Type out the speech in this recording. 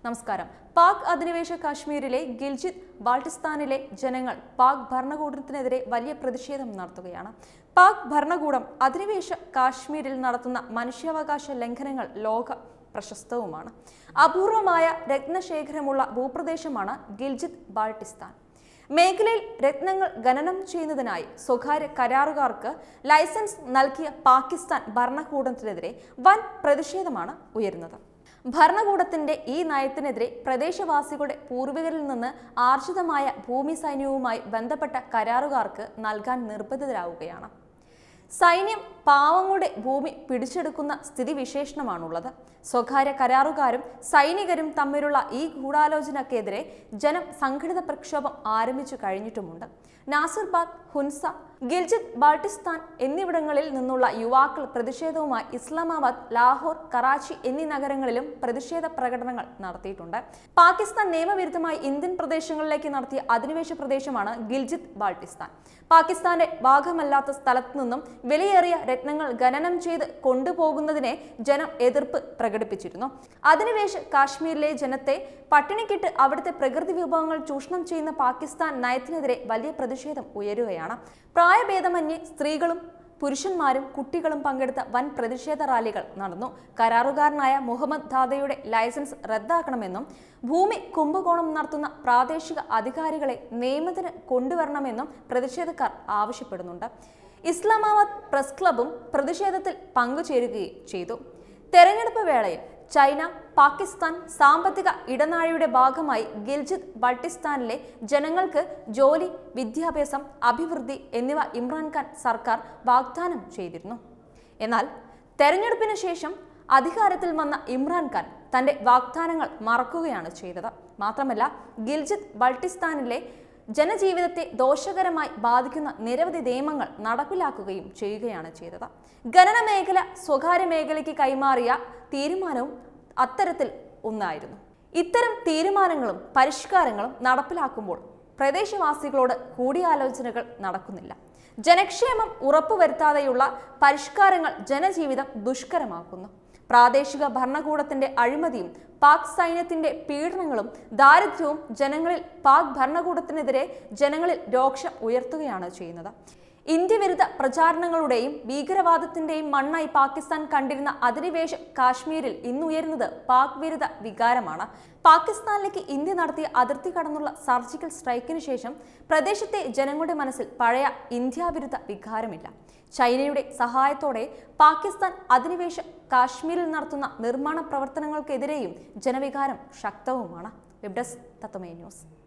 നമസ്കാരം പാക് അധിനിവേശ കാശ്മീരിലെ ഗിൽജിത് ബാൾട്ടിസ്ഥാനിലെ ജനങ്ങൾ പാക് ഭരണകൂടത്തിനെതിരെ വലിയ പ്രതിഷേധം നടത്തുകയാണ് പാക് ഭരണകൂടം അധിനിവേശ കാശ്മീരിൽ നടത്തുന്ന മനുഷ്യാവകാശ ലംഘനങ്ങൾ ലോക പ്രശസ്തവുമാണ് അപൂർവമായ രത്നശേഖരമുള്ള ഭൂപ്രദേശമാണ് ഗിൽജിത് ബാൾട്ടിസ്ഥാൻ മേഖലയിൽ രത്നങ്ങൾ ഖനനം ചെയ്യുന്നതിനായി സ്വകാര്യ കരാറുകാർക്ക് ലൈസൻസ് നൽകിയ പാകിസ്ഥാൻ ഭരണകൂടത്തിനെതിരെ വൻ പ്രതിഷേധമാണ് ഉയരുന്നത് ഭരണകൂടത്തിന്റെ ഈ നയത്തിനെതിരെ പ്രദേശവാസികളുടെ പൂർവികരിൽ നിന്ന് ആർജിതമായ ഭൂമി സൈന്യവുമായി ബന്ധപ്പെട്ട കരാറുകാർക്ക് നൽകാൻ നിർബന്ധിതരാവുകയാണ് സൈന്യം പാവങ്ങളുടെ ഭൂമി പിടിച്ചെടുക്കുന്ന സ്ഥിതിവിശേഷണമാണുള്ളത് സ്വകാര്യ കരാറുകാരും സൈനികരും തമ്മിലുള്ള ഈ ഗൂഢാലോചനക്കെതിരെ ജനം സംഘടിത പ്രക്ഷോഭം ആരംഭിച്ചു കഴിഞ്ഞിട്ടുമുണ്ട് നാസിർബാദ് ഹുൻസ ഗിൽജിത് ബാൾട്ടിസ്ഥാൻ എന്നിവിടങ്ങളിൽ നിന്നുള്ള യുവാക്കൾ പ്രതിഷേധവുമായി ഇസ്ലാമാബാദ് ലാഹോർ കറാച്ചി എന്നീ നഗരങ്ങളിലും പ്രതിഷേധ പ്രകടനങ്ങൾ നടത്തിയിട്ടുണ്ട് പാകിസ്ഥാൻ നിയമവിരുദ്ധമായി ഇന്ത്യൻ പ്രദേശങ്ങളിലേക്ക് നടത്തിയ അധിനിവേശ പ്രദേശമാണ് ഗിൽജിത് ബാൾട്ടിസ്ഥാൻ പാകിസ്ഥാന്റെ ഭാഗമല്ലാത്ത സ്ഥലത്തു നിന്നും വിലയേറിയ രത്നങ്ങൾ ഖനനം ചെയ്ത് കൊണ്ടുപോകുന്നതിനെ ജനം എതിർപ്പ് പ്രകടിപ്പിച്ചിരുന്നു അധിനിവേശ കാശ്മീരിലെ ജനത്തെ പട്ടിണിക്കിട്ട് അവിടുത്തെ പ്രകൃതി വിഭവങ്ങൾ ചൂഷണം ചെയ്യുന്ന പാകിസ്ഥാൻ നയത്തിനെതിരെ വലിയ പ്രതിഷേധം ഉയരുകയാണ് പ്രായഭേദമന്യേ സ്ത്രീകളും പുരുഷന്മാരും കുട്ടികളും പങ്കെടുത്ത വൻ പ്രതിഷേധ റാലികൾ നടന്നു കരാറുകാരനായ മുഹമ്മദ് ദാദയുടെ ലൈസൻസ് റദ്ദാക്കണമെന്നും ഭൂമി കുംഭകോണം നടത്തുന്ന പ്രാദേശിക അധികാരികളെ നിയമത്തിന് കൊണ്ടുവരണമെന്നും പ്രതിഷേധക്കാർ ആവശ്യപ്പെടുന്നുണ്ട് ഇസ്ലാമാബാദ് പ്രസ് ക്ലബും പ്രതിഷേധത്തിൽ പങ്കുചേരുകയും ചെയ്തു തെരഞ്ഞെടുപ്പ് വേളയിൽ ചൈന പാകിസ്ഥാൻ സാമ്പത്തിക ഇടനാഴിയുടെ ഭാഗമായി ഗിൽജിത് ബൾട്ടിസ്ഥാനിലെ ജനങ്ങൾക്ക് ജോലി വിദ്യാഭ്യാസം അഭിവൃദ്ധി എന്നിവ ഇമ്രാൻഖാൻ സർക്കാർ വാഗ്ദാനം ചെയ്തിരുന്നു എന്നാൽ തെരഞ്ഞെടുപ്പിന് ശേഷം അധികാരത്തിൽ വന്ന ഇമ്രാൻഖാൻ തന്റെ വാഗ്ദാനങ്ങൾ മറക്കുകയാണ് ചെയ്തത് മാത്രമല്ല ഗിൽജിത് ബൾട്ടിസ്ഥാനിലെ ജനജീവിതത്തെ ദോഷകരമായി ബാധിക്കുന്ന നിരവധി നിയമങ്ങൾ നടപ്പിലാക്കുകയും ചെയ്യുകയാണ് ചെയ്തത് ഖനന മേഖല സ്വകാര്യ മേഖലയ്ക്ക് കൈമാറിയ തീരുമാനവും അത്തരത്തിൽ ഒന്നായിരുന്നു ഇത്തരം തീരുമാനങ്ങളും പരിഷ്കാരങ്ങളും നടപ്പിലാക്കുമ്പോൾ പ്രദേശവാസികളോട് കൂടിയാലോചനകൾ നടക്കുന്നില്ല ജനക്ഷേമം ഉറപ്പുവരുത്താതെയുള്ള പരിഷ്കാരങ്ങൾ ജനജീവിതം ദുഷ്കരമാക്കുന്നു പ്രാദേശിക ഭരണകൂടത്തിന്റെ അഴിമതിയും പാക് സൈന്യത്തിന്റെ പീഡനങ്ങളും ദാരിദ്ര്യവും ജനങ്ങളിൽ പാക് ഭരണകൂടത്തിനെതിരെ ജനങ്ങളിൽ രോക്ഷം ഉയർത്തുകയാണ് ചെയ്യുന്നത് ഇന്ത്യ വിരുദ്ധ പ്രചാരണങ്ങളുടെയും ഭീകരവാദത്തിന്റെയും മണ്ണായി പാകിസ്ഥാൻ കണ്ടിരുന്ന അധിനിവേശ കാശ്മീരിൽ ഇന്നുയരുന്നത് പാക് വിരുദ്ധ വികാരമാണ് പാകിസ്ഥാനിലേക്ക് ഇന്ത്യ നടത്തിയ അതിർത്തി കടന്നുള്ള സർജിക്കൽ സ്ട്രൈക്കിന് ശേഷം പ്രദേശത്തെ ജനങ്ങളുടെ മനസ്സിൽ പഴയ ഇന്ത്യ വിരുദ്ധ വികാരമില്ല ചൈനയുടെ സഹായത്തോടെ പാകിസ്ഥാൻ അധിനിവേശ കാശ്മീരിൽ നടത്തുന്ന നിർമ്മാണ പ്രവർത്തനങ്ങൾക്കെതിരെയും ജനവികാരം ശക്തവുമാണ് വെബ് ഡെസ്ക് തത്വമേ ന്യൂസ്